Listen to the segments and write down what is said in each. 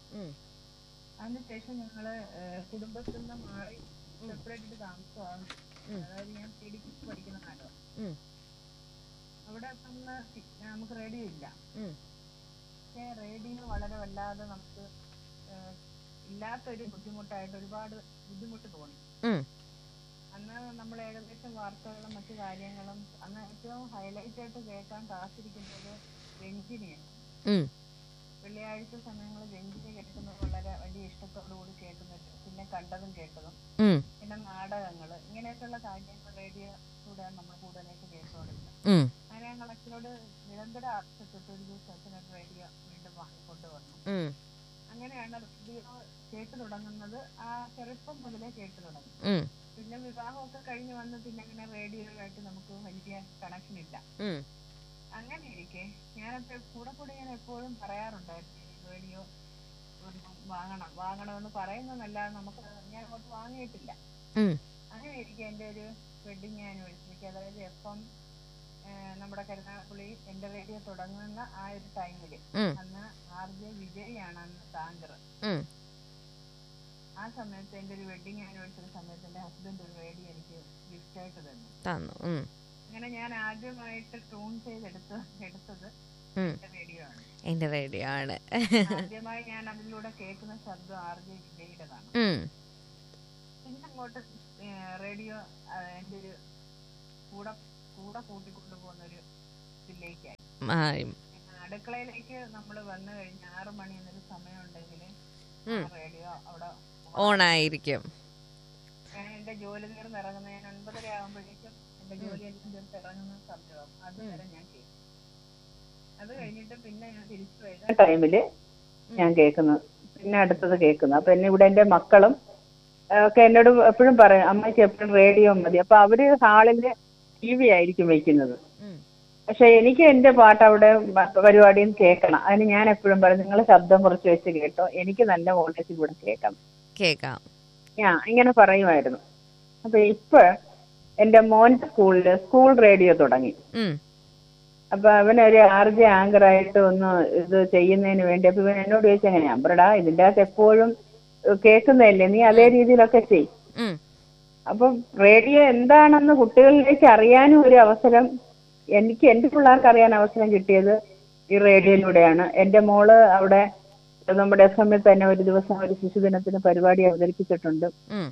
ഉം. അതിനുശേഷം ഞങ്ങള് ഏഹ്, കുടുംബത്തിൽ നിന്ന് മാറി സെപ്പറേറ്റ് താമസമാണ് ഉം. അതായത് ഞാൻ പി ഡിക്ക് പഠിക്കുന്ന കാലം ഉം. അവിടെ അപ്പം നമുക്ക് റേഡിയോ ഇല്ല ഉം. പക്ഷേ റേഡിയോ വളരെ വല്ലാതെ നമുക്ക് ഏഹ്, ഇല്ലാത്തൊരു ബുദ്ധിമുട്ടായിട്ട് ഒരുപാട് ബുദ്ധിമുട്ട് തോന്നി ഉം. അന്ന് നമ്മൾ ഏകദേശം വാർത്തകളും മറ്റു കാര്യങ്ങളും അന്ന് ഏറ്റവും ഹൈലൈറ്റ് ആയിട്ട് കേൾക്കാൻ കാത്തിരിക്കുന്നത് രഞ്ജിനിയാണ് ഉം. വെള്ളിയാഴ്ച സമയങ്ങളിൽ രഞ്ജിനി കേൾക്കുന്നത് വളരെ വലിയ ഇഷ്ടത്തോടു കൂടി കേൾക്കുന്നുണ്ട് പിന്നെ കണ്ടതും കേട്ടതും ഉം. പിന്നെ നാടകങ്ങൾ ഇങ്ങനെയൊക്കെയുള്ള കാര്യങ്ങൾ റേഡിയോ കൂടെ നമ്മൾ കൂടുതലായിട്ട് കേട്ടുകൊണ്ടിരുന്നത് ഉം. അങ്ങനെ ഞങ്ങൾ അച്ഛനോട് നിരന്തരം ആവശ്യപ്പെട്ട് ഒരു ദിവസം അച്ഛനോട് റേഡിയോ വീണ്ടും വാങ്ങിക്കൊണ്ടുവന്നു ഉം. അങ്ങനെയാണ് റേഡിയോ കേട്ടു തുടങ്ങുന്നത് ആ ചെറുപ്പം മുതലേ കേട്ടു തുടങ്ങി ഉം. പിന്നെ വിവാഹമൊക്കെ കഴിഞ്ഞ് വന്ന് പിന്നെ അങ്ങനെ റേഡിയോയുമായിട്ട് നമുക്ക് വലിയ കണക്ഷൻ ഇല്ല ഉം. അങ്ങനെ ഇരിക്കെ ഞാനപ്പോ കൂടെ കൂടെ ഞാൻ എപ്പോഴും പറയാറുണ്ടായിരുന്നു ഈ റേഡിയോ ഒരെണ്ണം വാങ്ങണം വാങ്ങണമെന്ന് പറയുന്നതല്ലാതെ നമുക്ക് ഞാൻ അങ്ങോട്ട് വാങ്ങിയിട്ടില്ല ഉം. അങ്ങനെ ഇരിക്കെ എൻ്റെ ഒരു വെഡിങ് ആനിവേഴ്സറിക്ക് അതായത് എഫ് എം നമ്മുടെ കരുനാഗപ്പള്ളി എൻ്റെ റേഡിയോ തുടങ്ങുന്ന ആ ഒരു ടൈമില് ഉം. അന്ന് ആർ ജെ വിജയാണ് അന്ന് താങ്കർ ഉം. ആ സമയത്ത് എൻ്റെ ഒരു വെഡിങ് ആനിവേഴ്സറി സമയത്ത് എൻ്റെ ഹസ്ബൻഡ് ഒരു റേഡിയോ എനിക്ക് ഗിഫ്റ്റ് ആയിട്ട് തന്നു തന്നു ഉം. അങ്ങനെ ഞാൻ ആദ്യമായിട്ട് ട്യൂൺ ചെയ്തെടുത്ത് എടുത്തത് ഉം. റേഡിയോ ആണ് എന്റെ റേഡിയോ ആണ് ആദ്യമായി ഞാൻ അതിലൂടെ കേൾക്കുന്ന ശബ്ദം ആർ ജെ വിജയുടേതാണ് ഉം. പിന്നെ അങ്ങോട്ട് റേഡിയോ എൻ്റെ ഒരു കൂടെ കൂടെ കൂട്ടിക്കൊണ്ടു പോകുന്ന ഒരു ഇതിലേക്കായി ആ, അടുക്കളയിലേക്ക് നമ്മൾ വന്നു കഴിഞ്ഞ ആറു മണി എന്നൊരു സമയം ഉണ്ടെങ്കിൽ ഉം. റേഡിയോ അവിടെ ഓണായിരിക്കും ഞാൻ എന്റെ ജോലി തീർന്ന് ഇറങ്ങുന്ന ഞാൻ ഒൻപതര ആകുമ്പോഴേക്കും എന്റെ ജോലി എല്ലാം തീർത്ത് ഇറങ്ങുന്ന സമയമാകും അതുവരെ ഞാൻ കേൾക്കും അത് കഴിഞ്ഞിട്ട് പിന്നെ ഞാൻ തിരിച്ചു വരുന്ന ടൈമില് ഞാൻ കേൾക്കുന്നത് പിന്നെ അടുത്തത് കേൾക്കുന്നു അപ്പൊ എന്നെ ഇവിടെ എന്റെ മക്കളും ആ, ഒക്കെ എന്നോട് എപ്പോഴും പറയും അമ്മയ്ക്ക് എപ്പോഴും റേഡിയോ മതി അപ്പൊ അവര് ഹാളില് ടി വി ആയിരിക്കും വെക്കുന്നത് ഉം. പക്ഷെ എനിക്ക് എന്റെ പാട്ട് അവിടെ മ- പരിപാടിയും കേൾക്കണം അതിന് ഞാൻ എപ്പോഴും പറയും നിങ്ങൾ ശബ്ദം കുറച്ച് വെച്ച് കേട്ടോ എനിക്ക് നല്ല വോൾട്ടേജ് കൂടെ കേൾക്കണം കേക്കാം ഞാൻ ഇങ്ങനെ പറയുമായിരുന്നു അപ്പൊ ഇപ്പൊ എന്റെ മോന്റെ സ്കൂളില് സ്കൂൾ റേഡിയോ തുടങ്ങി ഉം. അപ്പൊ അവനൊരു ആർ ജെ ആങ്കർ ആയിട്ട് ഒന്ന് ഇത് ചെയ്യുന്നതിന് വേണ്ടി അപ്പൊ ഇവൻ എന്നോട് ചോദിച്ചു എങ്ങനെയാ അമ്പറടാ ഇതിന്റെ അകത്ത് എപ്പോഴും കേൾക്കുന്നതല്ലേ നീ അതേ രീതിയിലൊക്കെ ചെയ് ഉം. അപ്പൊ റേഡിയോ എന്താണെന്ന് കുട്ടികളിലേക്ക് അറിയാനും ഒരു അവസരം എനിക്ക് എന്റെ പിള്ളേർക്ക് അറിയാൻ അവസരം കിട്ടിയത് ഈ റേഡിയോയിലൂടെയാണ് എന്റെ മോള് അവിടെ നമ്മുടെ എഫ് എമ്മിൽ തന്നെ ഒരു ദിവസം ഒരു ശിശുദിനത്തിന് പരിപാടി അവതരിപ്പിച്ചിട്ടുണ്ട് ഉം.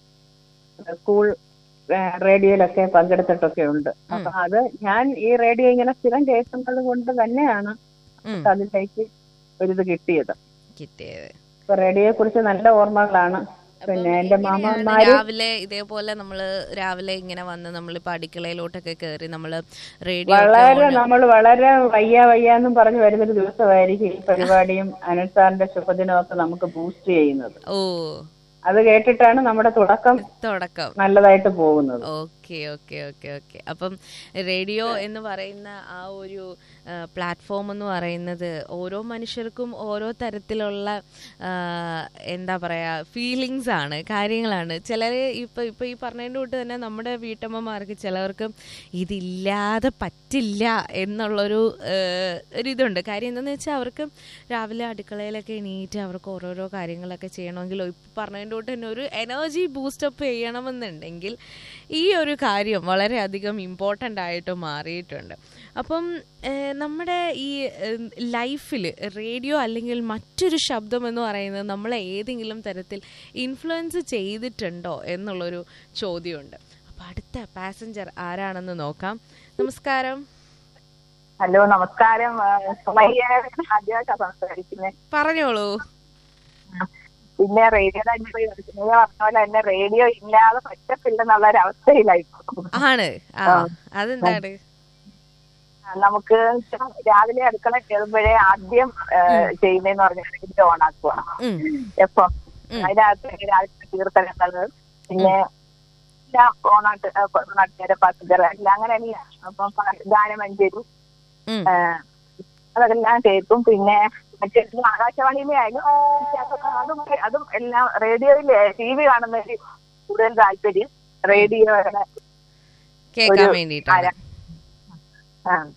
സ്കൂൾ ഏ, റേഡിയോയിലൊക്കെ പങ്കെടുത്തിട്ടൊക്കെ ഉണ്ട് അപ്പൊ അത് ഞാൻ ഈ റേഡിയോ ഇങ്ങനെ സ്ഥിരം കേൾക്കുന്നത് കൊണ്ട് തന്നെയാണ് ഉം. അതിലേക്ക് ഒരിത് കിട്ടിയത് കിട്ടിയത് ഇപ്പൊ റേഡിയോയെ കുറിച്ച് നല്ല ഓർമ്മകളാണ് പിന്നെ എന്റെ എങ്ങനെയാണ് മാമന്മാര് രാവിലെ ഇതേപോലെ നമ്മള് രാവിലെ ഇങ്ങനെ വന്ന് നമ്മളിപ്പോ അടുക്കളയിലോട്ടൊക്കെ കയറി നമ്മള് റേഡിയോ വളരെ നമ്മൾ വളരെ വയ്യ വയ്യ എന്നും പറഞ്ഞു വരുന്നൊരു ദിവസമായിരിക്കും ഈ പരിപാടിയും അനിൽ സാറിന്റെ ശുഭദിനവും ഒക്കെ നമുക്ക് ബൂസ്റ്റ് ചെയ്യുന്നത് ഓ അത് കേട്ടിട്ടാണ് നമ്മുടെ തുടക്കം തുടക്കം നല്ലതായിട്ട് പോകുന്നത് ഓക്കെ ഓക്കെ ഓക്കെ ഓക്കെ അപ്പം റേഡിയോ എന്ന് പറയുന്ന ആ ഒരു പ്ലാറ്റ്ഫോം എന്ന് പറയുന്നത് ഓരോ മനുഷ്യർക്കും ഓരോ തരത്തിലുള്ള ആ, എന്താ പറയാ ഫീലിങ്സ് ആണ് കാര്യങ്ങളാണ് ചിലര് ഇപ്പൊ ഇപ്പൊ ഈ പറഞ്ഞതിൻ്റെ കൂട്ട് തന്നെ നമ്മുടെ വീട്ടമ്മമാർക്ക് ചിലവർക്ക് ഇതില്ലാതെ പറ്റില്ല എന്നുള്ളൊരു ആ, ഒരു ഇതുണ്ട് കാര്യം എന്താണെന്ന് വെച്ചാൽ അവർക്ക് രാവിലെ അടുക്കളയിലൊക്കെ എണീറ്റ് അവർക്ക് ഓരോരോ കാര്യങ്ങളൊക്കെ ചെയ്യണമെങ്കിൽ ഇപ്പം പറഞ്ഞതിൻ്റെ കൂട്ട് തന്നെ ഒരു എനർജി ബൂസ്റ്റപ്പ് ചെയ്യണമെന്നുണ്ടെങ്കിൽ ഈ ഒരു കാര്യം വളരെയധികം ഇമ്പോർട്ടൻ്റ് ആയിട്ട് മാറിയിട്ടുണ്ട് അപ്പം ഏഹ്, നമ്മുടെ ഈ ലൈഫിൽ റേഡിയോ അല്ലെങ്കിൽ മറ്റൊരു ശബ്ദം എന്ന് പറയുന്നത് നമ്മളെ ഏതെങ്കിലും തരത്തിൽ ഇൻഫ്ലുവൻസ് ചെയ്തിട്ടുണ്ടോ എന്നുള്ളൊരു ചോദ്യമുണ്ട് അപ്പം അടുത്ത പാസഞ്ചർ ആരാണെന്ന് നോക്കാം നമസ്കാരം ഹലോ നമസ്കാരം ആദ്യമായിട്ടാണ് സംസാരിക്കുന്നത് പറഞ്ഞോളൂ പിന്നെ റേഡിയോ തന്നെ പറഞ്ഞ പോലെ തന്നെ റേഡിയോ ഇല്ലാതെ പറ്റത്തില്ലെന്നുള്ള ഒരു അവസ്ഥയിലായിപ്പോ ആണ് ആ അതെന്താണ് നമുക്ക് രാവിലെ അടുക്കള കയറുമ്പോഴേ ആദ്യം ചെയ്യുന്നതെന്ന് പറഞ്ഞാൽ റേഡിയോ ഓൺ ആക്കുക ഉം, എപ്പം അതിനകത്ത് രാവിലെ കീർത്തനങ്ങള് പിന്നെ എല്ലാം ഓണാട്ട് നാട്ടുകാരെ പാസഞ്ചർ എല്ലാം അങ്ങനെ എല്ലാം അപ്പം പ- ഗാനമഞ്ചേരി ഉം. ഏഹ് അതെല്ലാം കേൾക്കും പിന്നെ മറ്റേ ആകാശവാണിയിലെ ആയാലും അതും അതും എല്ലാം റേഡിയോയില് ടി വി കാണുന്നതിൽ കൂടുതൽ താല്പര്യം റേഡിയോ കേൾക്കാൻ വേണ്ടിയിട്ടാണ് ആ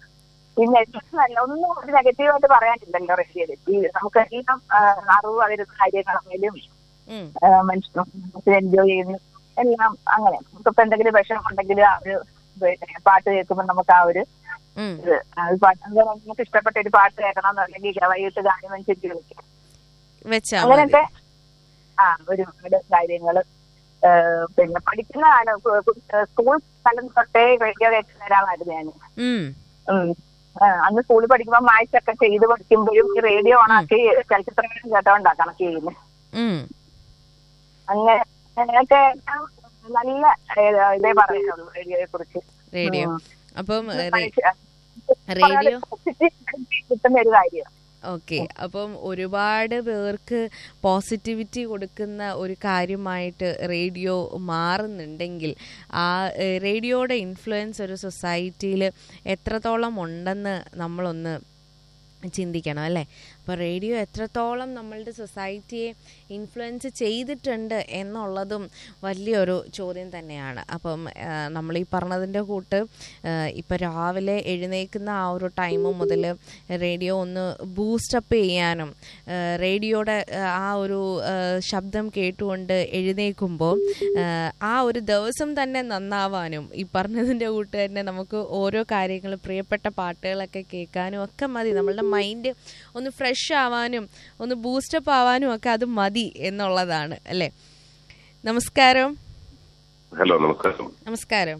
പിന്നെ നല്ല ഒന്നും ഒരു നെഗറ്റീവായിട്ട് പറയാനില്ലല്ലോ റഷ്യയിൽ ഈ നമുക്ക് എല്ലാം ആ, അറിവ് വരുന്ന കാര്യങ്ങളാണെങ്കിലും ഉം. മനുഷ്യൻ എൻജോയ് ചെയ്യുന്നു എല്ലാം അങ്ങനെ നമുക്കിപ്പോ എന്തെങ്കിലും വിഷമം ഉണ്ടെങ്കിൽ ആ ഒരു പിന്നെ പാട്ട് കേൾക്കുമ്പോൾ നമുക്ക് ആ ഒരു ഉം. ഇത് ആ ഒരു പാട്ട് അതുപോലെ നമുക്ക് ഇഷ്ടപ്പെട്ട ഒരു പാട്ട് കേൾക്കണം എന്നുണ്ടെങ്കിൽ വൈകിട്ട് ഗാനം അനുസരിച്ച് വിളിക്കാം വെച്ചാ മതി അങ്ങനെയൊക്കെ ആ ഒരുപാട് കാര്യങ്ങള് ഏഹ് പിന്നെ പഠിക്കുന്ന കാലം കു- കു- സ്കൂൾ കാലം തൊട്ടേ റേഡിയോ കേൾക്കുന്ന ഒരാളായിരുന്നു ഞാൻ ഉം. അന്ന് സ്കൂളിൽ പഠിക്കുമ്പോൾ മാത്സ് ചെയ്ത് പഠിക്കുമ്പോഴും ഈ റേഡിയോ ഓണാക്കി ചലച്ചിത്രങ്ങളും കേട്ടോണ്ടാ കണക്ട് ചെയ്യുന്നത് ഉം. അങ്ങനെ അങ്ങനെയൊക്കെ നല്ല ഏഹ്, ഇതേ പറയുള്ളൂ റേഡിയോയെ കുറിച്ച് റേഡിയോ അപ്പം റേ- മനുഷ്യ- റേഡിയോ കിട്ടുന്ന ഒരു കാര്യം ഓക്കെ അപ്പം ഒരുപാട് പേർക്ക് പോസിറ്റിവിറ്റി കൊടുക്കുന്ന ഒരു കാര്യമായിട്ട് റേഡിയോ മാറുന്നുണ്ടെങ്കിൽ ആ ഏഹ്, റേഡിയോയുടെ ഇൻഫ്ലുവൻസ് ഒരു സൊസൈറ്റിയിൽ എത്രത്തോളം ഉണ്ടെന്ന് നമ്മളൊന്ന് ചിന്തിക്കണം അല്ലേ അപ്പോൾ റേഡിയോ എത്രത്തോളം നമ്മളുടെ സൊസൈറ്റിയെ ഇൻഫ്ലുവൻസ് ചെയ്തിട്ടുണ്ട് എന്നുള്ളതും വലിയൊരു ചോദ്യം തന്നെയാണ് അപ്പം ആ, നമ്മൾ ഈ പറഞ്ഞതിൻ്റെ കൂട്ട് ഇപ്പം രാവിലെ എഴുന്നേൽക്കുന്ന ആ ഒരു ടൈം മുതൽ റേഡിയോ ഒന്ന് ബൂസ്റ്റപ്പ് ചെയ്യാനും ആ, റേഡിയോയുടെ ആ, ആ ഒരു ആ, ശബ്ദം കേട്ടുകൊണ്ട് എഴുന്നേൽക്കുമ്പോൾ ആ ഒരു ദിവസം തന്നെ നന്നാവാനും ഈ പറഞ്ഞതിൻ്റെ കൂട്ട് തന്നെ നമുക്ക് ഓരോ കാര്യങ്ങൾ പ്രിയപ്പെട്ട പാട്ടുകളൊക്കെ കേൾക്കാനും ഒക്കെ മതി നമ്മളുടെ മൈൻഡ് ഒന്ന് ഫ്രഷ് ആവാനും ഒന്ന് ബൂസ്റ്റപ്പ് ആവാനും ഒക്കെ അത് മതി എന്നുള്ളതാണ് അല്ലേ നമസ്കാരം ഹലോ നമസ്കാരം നമസ്കാരം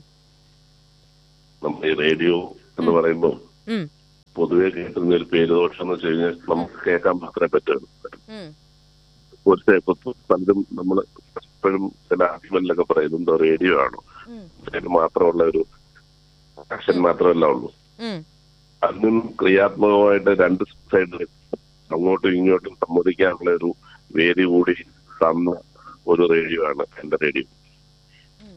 നമ്മൾ ഈ റേഡിയോ എന്ന് പറയുമ്പോൾ ഉം, പൊതുവെ കേൾക്കുന്ന ഒരു പേര് ദോഷം എന്ന് വെച്ച് കഴിഞ്ഞാൽ നമുക്ക് കേൾക്കാൻ മാത്രമേ പറ്റുള്ളൂ ഉം, ഒരു ഇപ്പൊ പലരും നമ്മൾ എപ്പോഴും ചില ആർഗ്യുമെന്റിലൊക്കെ പറയും എന്തോ റേഡിയോ ആണോ ഉം, അതിന് മാത്രമുള്ള ഒരു ആക്ഷൻ മാത്രമല്ല ഉള്ളൂ ഉം, അതിനും ക്രിയാത്മകമായിട്ട് രണ്ട് സൈഡിൽ അങ്ങോട്ടും ഇങ്ങോട്ടും സമ്മതിക്കാനുള്ള ഒരു വേദി കൂടി തന്ന ഒരു റേഡിയോ ആണ് എന്റെ റേഡിയോ ഉം.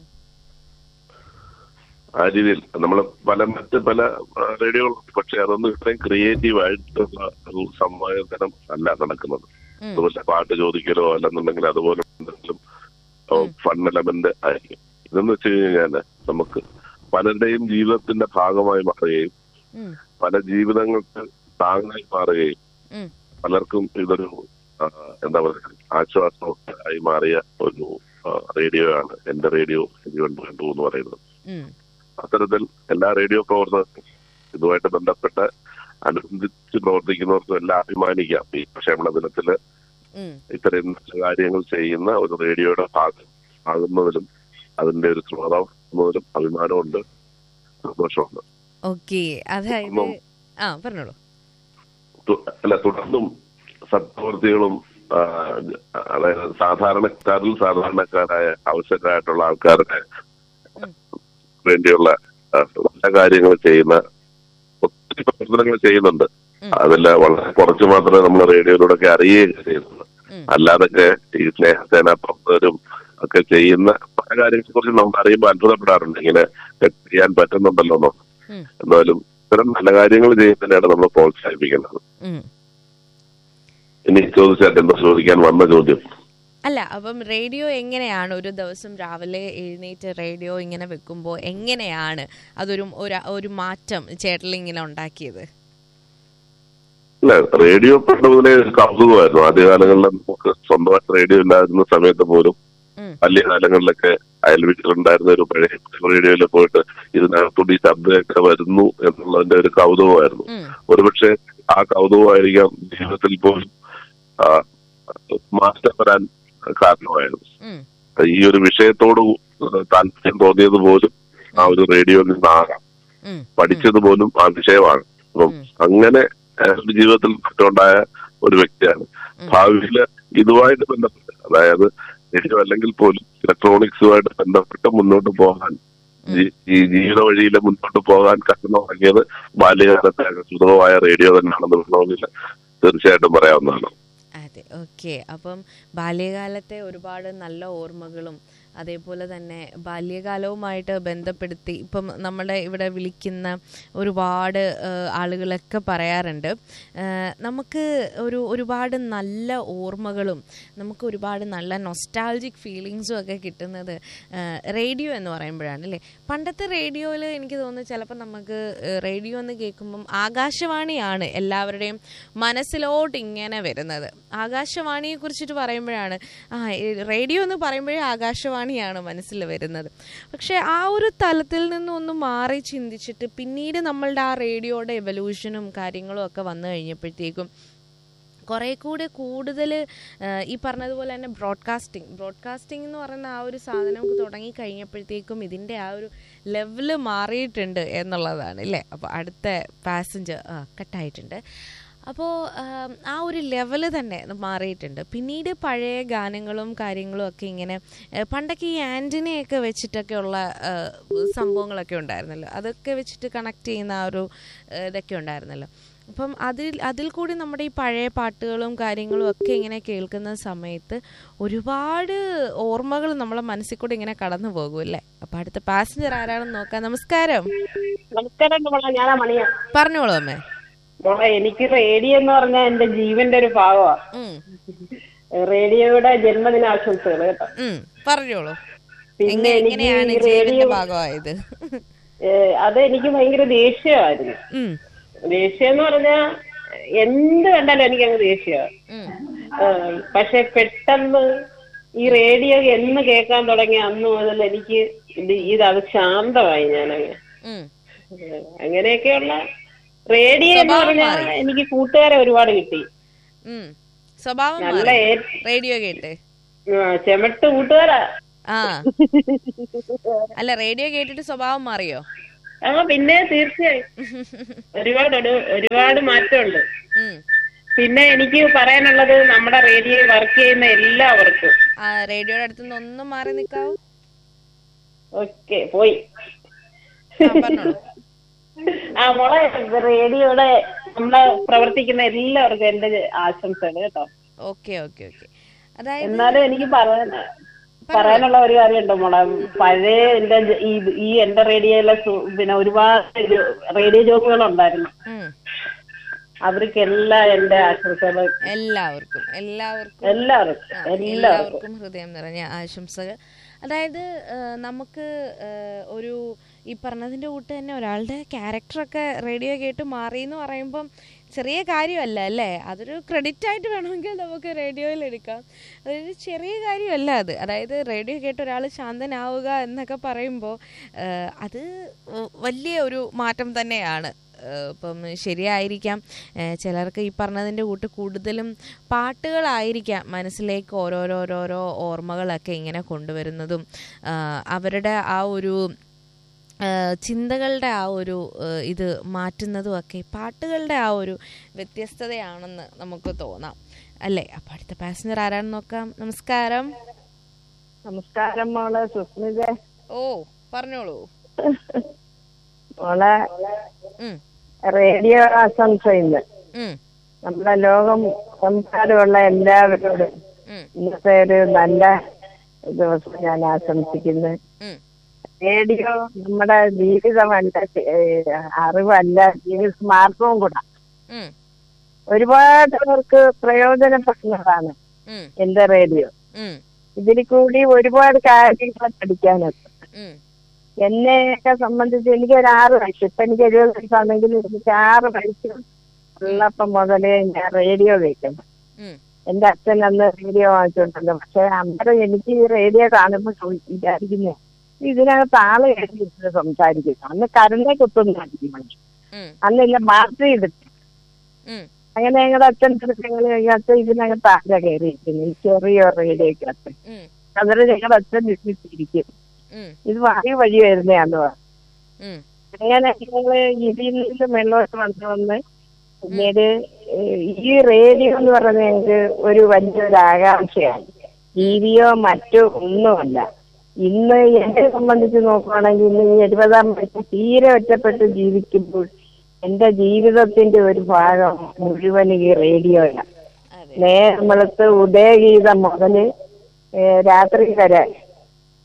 ആ രീതിയിൽ നമ്മൾ പല മറ്റ് പല റേഡിയോകളുണ്ട് പക്ഷെ അതൊന്നും ഇത്രയും ക്രിയേറ്റീവ് ആയിട്ടുള്ള ഒരു സംവാദനം അല്ല നടക്കുന്നത് ഉം. അതുപോലെ പാട്ട് ചോദിക്കലോ അല്ലെന്നുണ്ടെങ്കിൽ അതുപോലെ എന്തെങ്കിലും ഫൺ എലമെന്റ് ആയിരിക്കും ഇതെന്ന് വെച്ച് കഴിഞ്ഞാല് നമുക്ക് പലരുടെയും ജീവിതത്തിന്റെ ഭാഗമായി മാറുകയും ഉം, പല ജീവിതങ്ങൾക്ക് താങ്ങായി മാറുകയും ഉം. പലർക്കും ഇതൊരു ആ, എന്താ പറയുക ആശ്വാസം ആയി മാറിയ ഒരു ആ, റേഡിയോ ആണ് എന്റെ റേഡിയോ ഇരുപണ്ട് കണ്ടു എന്ന് പറയുന്നത് ഉം. അത്തരത്തിൽ എല്ലാ റേഡിയോ പ്രവർത്തകർക്കും ഇതുമായിട്ട് ബന്ധപ്പെട്ട് അനുബന്ധിച്ച് പ്രവർത്തിക്കുന്നവർക്കും എല്ലാം അഭിമാനിക്കാം ഈ ക്ഷേമ ദിനത്തില് ഉം. ഇത്തരം നല്ല കാര്യങ്ങൾ ചെയ്യുന്ന ഒരു റേഡിയോയുടെ ഭാഗം ആകുന്നതിലും അതിന്റെ ഒരു ശ്രോതാവുന്നതിലും അഭിമാനമുണ്ട് സന്തോഷമുണ്ട് ഓക്കെ അതായത് ഒന്നും. ആ പറഞ്ഞോളൂ തു- അല്ല തുടർന്നും സത്പ്രവർത്തികളും ആ, അതായത് സാധാരണക്കാരിൽ സാധാരണക്കാരായ അവസരമായിട്ടുള്ള ആൾക്കാരുടെ ഉം. വേണ്ടിയുള്ള ആ, നല്ല കാര്യങ്ങൾ ചെയ്യുന്ന ഒത്തിരി പ്രവർത്തനങ്ങൾ ചെയ്യുന്നുണ്ട് ഉം. അതിൽ വളരെ കുറച്ച് മാത്രമേ നമ്മൾ റേഡിയോയിലൂടെ ഒക്കെ അറിയുകയും ചെയ്യുന്നുള്ളൂ ഉം. അല്ലാതൊക്കെ ഈ സ്നേഹസേന പ്രവർത്തകരും ഒക്കെ ചെയ്യുന്ന പല കാര്യങ്ങളെ കുറിച്ച് നമുക്ക് അറിയുമ്പോൾ അത്ഭുതപ്പെടാറുണ്ട് ഇങ്ങനെ ചെയ്യാൻ പറ്റുന്നുണ്ടല്ലോ എന്നോ ഉം. എന്നാലും ഇത്തരം നല്ല കാര്യങ്ങൾ ചെയ്യുന്നതിനാണ് നമ്മൾ പ്രോത്സാഹിപ്പിക്കേണ്ടത് ഉം. ഇനി ചോദിച്ചാൽ എന്താ ചോദിക്കാൻ വന്ന ചോദ്യം അല്ല അപ്പം റേഡിയോ എങ്ങനെയാണ് ഒരു ദിവസം രാവിലെ എഴുന്നേറ്റ് റേഡിയോ ഇങ്ങനെ വെക്കുമ്പോൾ എങ്ങനെയാണ് അതൊരു ഒരു ഒരു മാറ്റം ചേട്ടൽ ഇങ്ങനെ ഉണ്ടാക്കിയത് അല്ല റേഡിയോ പണ്ട് മുതലേ ഒരു കൗതുകമായിരുന്നു ആദ്യകാലങ്ങളിൽ നമുക്ക് സ്വന്തമായിട്ട് റേഡിയോ ഇല്ലാതിരുന്ന സമയത്ത് പോലും ഉം. വലിയ കാലങ്ങളിലൊക്കെ അയൽ വീട്ടിലുണ്ടായിരുന്ന ഒരു പഴയ റേഡിയോയിൽ പോയിട്ട് ഇതിനകത്തൂടി ശബ്ദമൊക്കെ വരുന്നു എന്നുള്ളതിന്റെ ഒരു കൗതുകമായിരുന്നു ഉം. ഒരുപക്ഷെ ആ കൗതുകമായിരിക്കാം ജീവിതത്തിൽ പോലും ആ, മാറ്റം വരാൻ കാരണമായിരുന്നു ഉം. ഈ ഒരു വിഷയത്തോട് താല്പര്യം തോന്നിയത് പോലും ആ ഒരു റേഡിയോയിൽ നിന്നാകാം ഉം. പഠിച്ചത് പോലും ആ വിഷയമാണ് അപ്പം ഉം. അങ്ങനെ അയാളുടെ ജീവിതത്തിൽ മാറ്റമുണ്ടായ ഒരു വ്യക്തിയാണ് ഉം. ഭാവിയിൽ ഇതുമായിട്ട് ബന്ധപ്പെട്ട് അതായത് റേഡിയോ അല്ലെങ്കിൽ പോലും ഇലക്ട്രോണിക്സുമായിട്ട് ബന്ധപ്പെട്ട് മുന്നോട്ട് പോകാൻ ഈ- ഈ ജീവിത വഴിയിൽ മുന്നോട്ട് പോകാൻ കടന്നു തുടങ്ങിയത് ബാല്യകാലത്തെ സുഖമായ റേഡിയോ തന്നെയാണെന്ന് വേണമെങ്കിൽ തീർച്ചയായിട്ടും പറയാവുന്നതാണ് അതെ ഓക്കെ അപ്പം ബാല്യകാലത്തെ ഒരുപാട് നല്ല ഓർമ്മകളും അതേപോലെ തന്നെ ബാല്യകാലവുമായിട്ട് ബന്ധപ്പെടുത്തി ഇപ്പം നമ്മുടെ ഇവിടെ വിളിക്കുന്ന ഒരുപാട് ആ, ആളുകളൊക്കെ പറയാറുണ്ട് ആ, നമുക്ക് ഒരു ഒരുപാട് നല്ല ഓർമ്മകളും നമുക്ക് ഒരുപാട് നല്ല നൊസ്റ്റാൾജിക് ഫീലിങ്സും ഒക്കെ കിട്ടുന്നത് ആ, റേഡിയോ എന്ന് പറയുമ്പോഴാണ് അല്ലേ പണ്ടത്തെ റേഡിയോയിൽ എനിക്ക് തോന്നുന്നു ചിലപ്പോൾ നമുക്ക് റേഡിയോ എന്ന് കേൾക്കുമ്പം ആകാശവാണിയാണ് എല്ലാവരുടെയും മനസ്സിലോട്ട് ഇങ്ങനെ വരുന്നത് ആകാശവാണിയെ കുറിച്ചിട്ട് പറയുമ്പോഴാണ് ആ ഈ റേഡിയോ എന്ന് പറയുമ്പോഴേ ആകാശവാണിയാണ് മനസ്സിൽ വരുന്നത് പക്ഷേ ആ ഒരു തലത്തിൽ നിന്നൊന്ന് മാറി ചിന്തിച്ചിട്ട് പിന്നീട് നമ്മളുടെ ആ റേഡിയോയുടെ എവല്യൂഷനും കാര്യങ്ങളും ഒക്കെ വന്നു കഴിഞ്ഞപ്പോഴത്തേക്കും കുറേ കൂടെ കൂടുതൽ ഈ പറഞ്ഞതുപോലെ തന്നെ ബ്രോഡ്കാസ്റ്റിംഗ് ബ്രോഡ്കാസ്റ്റിംഗ് എന്ന് പറയുന്ന ആ ഒരു സാധനം തുടങ്ങി കഴിഞ്ഞപ്പോഴത്തേക്കും ഇതിൻ്റെ ആ ഒരു ലെവല് മാറിയിട്ടുണ്ട് എന്നുള്ളതാണ് അല്ലേ അപ്പോൾ അടുത്ത പാസഞ്ചർ കട്ടായിട്ടുണ്ട് അപ്പോൾ ആ ഒരു ലെവല് തന്നെ മാറിയിട്ടുണ്ട് പിന്നീട് പഴയ ഗാനങ്ങളും കാര്യങ്ങളും ഒക്കെ ഇങ്ങനെ ആ, പണ്ടൊക്കെ ഈ ആൻറ്റിനയൊക്കെ വെച്ചിട്ടൊക്കെ ഉള്ള ആ, സംഭവങ്ങളൊക്കെ ഉണ്ടായിരുന്നല്ലോ അതൊക്കെ വെച്ചിട്ട് കണക്ട് ചെയ്യുന്ന ആ ഒരു ആ, ഇതൊക്കെ ഉണ്ടായിരുന്നല്ലോ അപ്പം അതിൽ അതിൽ കൂടി നമ്മുടെ ഈ പഴയ പാട്ടുകളും കാര്യങ്ങളും ഒക്കെ ഇങ്ങനെ കേൾക്കുന്ന സമയത്ത് ഒരുപാട് ഓർമ്മകൾ നമ്മളെ മനസ്സിൽ കൂടി ഇങ്ങനെ കടന്നു പോകും അല്ലേ അപ്പം അടുത്ത പാസഞ്ചർ ആരാണെന്ന് നോക്കാം നമസ്കാരം നമസ്കാരം മോളെ ഞാനാ മണിയാ പറഞ്ഞോളൂ അമ്മേ മോളെ എനിക്ക് റേഡിയോ എന്ന് പറഞ്ഞാൽ എന്റെ ജീവന്റെ ഒരു ഭാഗമാ ഉം, റേഡിയോയുടെ ജന്മദിനാശംസകൾ കേട്ടോ ഉം, പറഞ്ഞോളൂ പിന്നെ എങ്ങനെ എനിക്ക് എങ്ങനെയാണ് ഈ ജീവന്റെ റേഡിയോ ഭാഗമായത് ഏഹ്, അത് എനിക്ക് ഭയങ്കര ദേഷ്യമായിരുന്നു ഉം, ദേഷ്യം എന്ന് പറഞ്ഞാ എന്ത് കണ്ടാലും എനിക്ക് അങ്ങ് ദേഷ്യമാണ് ഉം, പക്ഷെ പെട്ടെന്ന് ഈ റേഡിയോ എന്ന് കേൾക്കാൻ തുടങ്ങിയ അന്ന് മുതൽ എനിക്ക് ഇത് ഇതത് ശാന്തമായി ഞാനങ്ങ് ഉം. ഏഹ്, അങ്ങനെയൊക്കെയുള്ള റേഡിയോ എന്ന് സ്വഭാവം പറഞ്ഞാൽ മാറി. എനിക്ക് കൂട്ടുകാരെ ഒരുപാട് കിട്ടി ഉം. സ്വഭാവം നല്ല മാറി. ഏ- റേഡിയോ കേട്ട് ആ, ചെമട്ട് കൂട്ടുകാരാ ആ അല്ല റേഡിയോ കേട്ടിട്ട് സ്വഭാവം മാറിയോ ആ പിന്നെ തീർച്ചയായും ഒരുപാട് ഒരു- ഒരുപാട് മാറ്റമുണ്ട് ഉം. പിന്നെ എനിക്ക് പറയാനുള്ളത് നമ്മുടെ റേഡിയോ വർക്ക് ചെയ്യുന്ന എല്ലാവർക്കും ആ റേഡിയോയുടെ അടുത്ത് നിന്ന് ഒന്നും മാറി നിൽക്കാവോ ഓക്കെ പോയി ആ, പറഞ്ഞോളൂ ആ മോളെ റേഡിയോയുടെ നമ്മളെ പ്രവർത്തിക്കുന്ന എല്ലാവർക്കും എന്റെ ആശംസകൾ കേട്ടോ ഓക്കെ ഓക്കെ ഓക്കെ അതായത് എന്നാലും എനിക്ക് പറയാൻ പറയാനുള്ള ഒരു കാര്യമുണ്ട് മോളെ പഴയ എന്റെ ജ- ഈ ഈ എന്റെ റേഡിയോയിലെ സു- പിന്നെ ഒരുപാട് ജോ- റേഡിയോ ജോക്കുകളുണ്ടായിരുന്നു ഉം. അവർക്കെല്ലാം എന്റെ ആശംസകൾ എല്ലാവർക്കും എല്ലാവർക്കും എല്ലാവർക്കും ആ, എല്ലാവർക്കും എല്ലാവർക്കും ഹൃദയം നിറഞ്ഞ ആശംസകൾ അതായത് ആ, നമുക്ക് ആ, ഒരു ഈ പറഞ്ഞതിൻ്റെ കൂട്ട് തന്നെ ഒരാളുടെ ക്യാരക്ടറൊക്കെ റേഡിയോ കേട്ട് മാറി എന്ന് പറയുമ്പം ചെറിയ കാര്യമല്ല അല്ലേ അതൊരു ക്രെഡിറ്റ് ആയിട്ട് വേണമെങ്കിൽ നമുക്ക് റേഡിയോയിൽ എടുക്കാം അതൊരു ചെറിയ കാര്യമല്ല അത് അതായത് റേഡിയോ കേട്ട് ഒരാൾ ശാന്തനാവുക എന്നൊക്കെ പറയുമ്പോൾ ആ, അത് വലിയ ഒരു മാറ്റം തന്നെയാണ് ഏഹ് ഇപ്പം ശരിയായിരിക്കാം ഏഹ് ചിലർക്ക് ഈ പറഞ്ഞതിൻ്റെ കൂട്ട് കൂടുതലും പാട്ടുകളായിരിക്കാം മനസ്സിലേക്ക് ഓരോരോരോരോ ഓർമ്മകളൊക്കെ ഇങ്ങനെ കൊണ്ടുവരുന്നതും ആഹ് അവരുടെ ആ ഒരു ആഹ് ചിന്തകളുടെ ആ ഒരു ആഹ് ഇത് മാറ്റുന്നതും ഒക്കെ പാട്ടുകളുടെ ആ ഒരു വ്യത്യസ്തതയാണെന്ന് നമുക്ക് തോന്നാം അല്ലേ അപ്പം അടുത്ത പാസഞ്ചർ ആരാണെന്ന് നോക്കാം നമസ്കാരം നമസ്കാരം മോളെ സുസ്മിത ഓ പറഞ്ഞോളൂ മോളെ ഉം, റേഡിയോ ആശംസ ഇന്ന് ഉം, നമ്മുടെ ലോകം എമ്പാടുമുള്ള എല്ലാവരോടും ഉം, ഇന്നത്തെ ഒരു നല്ല ദിവസം ഞാൻ ആശംസിക്കുന്നു ഉം, റേഡിയോ നമ്മുടെ ജീവിതമല്ല ഏഹ് അറിവല്ല ജീവിത മാർഗവും കൂടെ ഉം, ഒരുപാട് പേർക്ക് പ്രയോജനപ്പെടുന്നതാണ് ഉം, എന്റെ റേഡിയോ ഉം, ഇതിൽ കൂടി ഒരുപാട് കാര്യങ്ങൾ പഠിക്കാനുണ്ട് ഉം, എന്നെയൊക്കെ സംബന്ധിച്ച് എനിക്ക് ഒരു ആറ് വയസ്സ് ഇപ്പൊ എനിക്ക് എഴുപത് വയസ്സാണെങ്കിലും എനിക്ക് ആറ് വയസ്സ് ഉള്ളപ്പം മുതലേ ഞാൻ റേഡിയോ കേൾക്കുന്നു ഉം, എന്റെ അച്ഛൻ അന്ന് റേഡിയോ വാങ്ങിച്ചിട്ടുണ്ട് പക്ഷെ അന്നേരം എനിക്ക് ഈ റേഡിയോ കാണുമ്പോൾ ചോദി- വിചാരിക്കുന്നു ഇതിനകത്ത് ആള് എഴുതിയിട്ട് സംസാരിക്കുന്നു അന്ന് കരണ്ടെ കുത്തുന്നായിരിക്കും മനുഷ്യൻ ഉം, അന്നില്ല ബാറ്ററി എടുത്ത് ഉം, അങ്ങനെ ഞങ്ങളുടെ അച്ഛൻ്റെ അടുത്ത് ഞങ്ങൾ അച്ഛൻ ഇതിനകത്ത് ആരാ കയറിയിരിക്കുന്നു ഈ ചെറിയ റേഡിയോക്കകത്ത് ഉം, അന്നേരം ഞങ്ങളുടെ അച്ഛൻ വിളിച്ചിരിക്കും ഉം, ഇത് വായു വഴി വരുന്നതാന്ന് പറഞ്ഞു ഉം, അങ്ങനെ ഞങ്ങള് ഇതിൽ നിന്ന് വെള്ളമൊക്കെ വന്ന് വന്ന് പിന്നീട് ഏഹ് ഈ റേഡിയോ എന്ന് പറയുന്നത് ഞങ്ങൾക്ക് ഒരു വലിയൊരു ആകാംക്ഷയാണ് ടി വിയോ മറ്റോ ഒന്നുമല്ല ഇന്ന് എന്നെ സംബന്ധിച്ച് നോക്കുകയാണെങ്കിൽ ഇന്ന് ഈ എഴുപതാം വയസ്സിൽ തീരെ ഒറ്റപ്പെട്ട് ജീവിക്കുമ്പോൾ എന്റെ ജീവിതത്തിന്റെ ഒരു ഭാഗം മുഴുവൻ ഈ റേഡിയോയാണ് അതെ നേരം വെളുത്ത് ഉദയഗീതം മുതല് ഏഹ് രാത്രി വരെ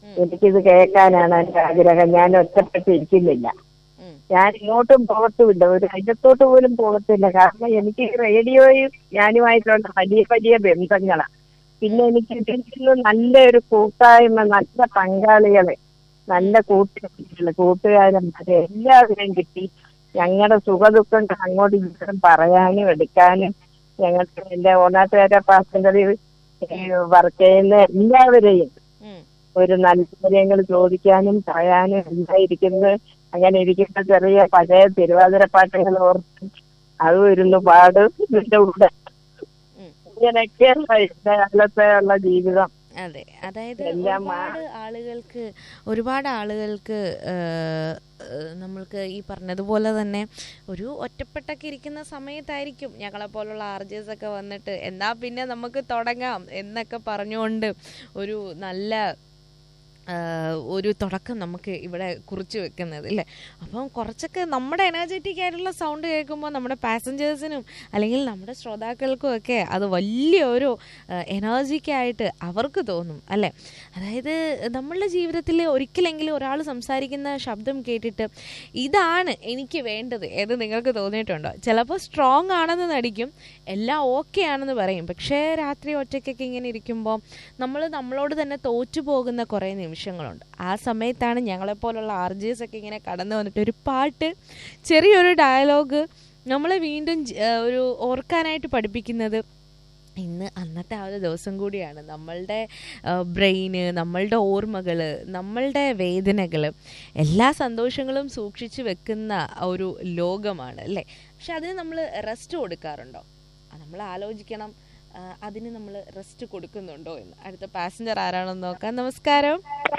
എനിക്കിത് കേൾക്കാനാണ് എന്റെ ആഗ്രഹം ഞാൻ ഒറ്റപ്പെട്ടിരിക്കുന്നില്ല ഉം. ഞാൻ ഇങ്ങോട്ടും പോകത്തുമില്ല ഒരു അയലത്തോട്ട് പോലും പോകത്തില്ല കാരണം എനിക്ക് ഈ റേഡിയോയും ഞാനുമായിട്ടുള്ള വലിയ വലിയ ബന്ധങ്ങളാണ് പിന്നെ എനിക്ക് ഇതിൽ നിന്ന് നല്ലൊരു കൂട്ടായ്മ നല്ല പങ്കാളികളെ നല്ല കൂട്ടുകാരികള് കൂട്ടുകാരന്മാരെ എല്ലാവരെയും കിട്ടി ഞങ്ങളുടെ സുഖദുഃഖങ്ങൾ അങ്ങോട്ടും ഇങ്ങോട്ടും പറയാനും എടുക്കാനും ഞങ്ങൾക്ക് എന്റെ ഓണാട്ടുകാര പാസഞ്ചറിൽ വർക്ക് ചെയ്യുന്ന എല്ലാവരെയും ഉം. ഒരു നല്ല കാര്യങ്ങൾ ചോദിക്കാനും പറയാനും എല്ലാം ഇരിക്കുന്നത് അങ്ങനെ ഇരിക്കുന്ന ചെറിയ പഴയ തിരുവാതിര പാട്ടുകൾ ഓർത്ത് അതും ഇരുന്ന് പാടും ഇതിന്റെ കൂടെ ഉം. ഇങ്ങനെയൊക്കെയുള്ള ഇന്നത്തെ കാലത്തെ ഉള്ള ജീവിതം അതെ അതായത് എല്ലാം ആ- ഒരുപാട് ആളുകൾക്ക് ഒരുപാട് ആളുകൾക്ക് ആ, ആ, നമ്മൾക്ക് ഈ പറഞ്ഞതുപോലെ തന്നെ ഒരു ഒറ്റപ്പെട്ടൊക്കെ ഇരിക്കുന്ന സമയത്തായിരിക്കും ഞങ്ങളെ പോലുള്ള ആർജേഴ്സ് ഒക്കെ വന്നിട്ട് എന്നാ പിന്നെ നമുക്ക് തുടങ്ങാം എന്നൊക്കെ പറഞ്ഞുകൊണ്ട് ഒരു നല്ല ആ, ഒരു തുടക്കം നമുക്ക് ഇവിടെ കുറിച്ച് വെക്കുന്നത് അല്ലേ അപ്പം കുറച്ചൊക്കെ നമ്മുടെ എനർജറ്റിക് ആയിട്ടുള്ള സൗണ്ട് കേൾക്കുമ്പോൾ നമ്മുടെ പാസഞ്ചേഴ്സിനും അല്ലെങ്കിൽ നമ്മുടെ ശ്രോതാക്കൾക്കും ഒക്കെ അത് വലിയൊരു എനർജിക്കായിട്ട് അവർക്ക് തോന്നും അല്ലേ അതായത് നമ്മളുടെ ജീവിതത്തിൽ ഒരിക്കലെങ്കിലും ഒരാൾ സംസാരിക്കുന്ന ശബ്ദം കേട്ടിട്ട് ഇതാണ് എനിക്ക് വേണ്ടത് എന്ന് നിങ്ങൾക്ക് തോന്നിയിട്ടുണ്ടോ ചിലപ്പോൾ സ്ട്രോങ് ആണെന്ന് നടിക്കും എല്ലാം ഓക്കെ ആണെന്ന് പറയും പക്ഷേ രാത്രി ഒറ്റയ്ക്കൊക്കെ ഇങ്ങനെ ഇരിക്കുമ്പോൾ നമ്മൾ നമ്മളോട് തന്നെ തോറ്റു പോകുന്ന കുറേ നിമിഷങ്ങളുണ്ട് ആ സമയത്താണ് ഞങ്ങളെപ്പോലുള്ള ആർ ജി എസ് ഒക്കെ ഇങ്ങനെ കടന്നു വന്നിട്ട് ഒരു പാട്ട് ചെറിയൊരു ഡയലോഗ് നമ്മളെ വീണ്ടും ജ- ആ, ഒരു ഓർക്കാനായിട്ട് പഠിപ്പിക്കുന്നത് ഇന്ന് അന്നത്തെ ആ ഒരു ദിവസം കൂടിയാണ് നമ്മളുടെ ബ്രെയിന് നമ്മളുടെ ഓർമ്മകൾ നമ്മളുടെ വേദനകൾ എല്ലാ സന്തോഷങ്ങളും സൂക്ഷിച്ചു വെക്കുന്ന ഒരു ലോകമാണ് അല്ലേ പക്ഷെ അതിന് നമ്മൾ റെസ്റ്റ് കൊടുക്കാറുണ്ടോ നമ്മൾ ആലോചിക്കണം ആ, അതിന് നമ്മൾ റെസ്റ്റ് കൊടുക്കുന്നുണ്ടോ എന്ന് അടുത്ത പാസഞ്ചർ ആരാണെന്ന് നോക്കാം നമസ്കാരം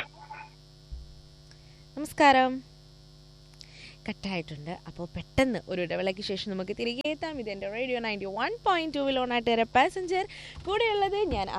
നമസ്കാരം കട്ടായിട്ടുണ്ട് അപ്പോൾ പെട്ടെന്ന് ഒരു ഇടവേളയ്ക്ക് ശേഷം നമുക്ക് തിരികെ എത്താം ഇത് എൻ്റെ റേഡിയോ നയൻറ്റി വൺ പോയിന്റ് ടൂവിൽ ഓണായിട്ട് പാസഞ്ചർ കൂടെയുള്ളത് ഞാൻ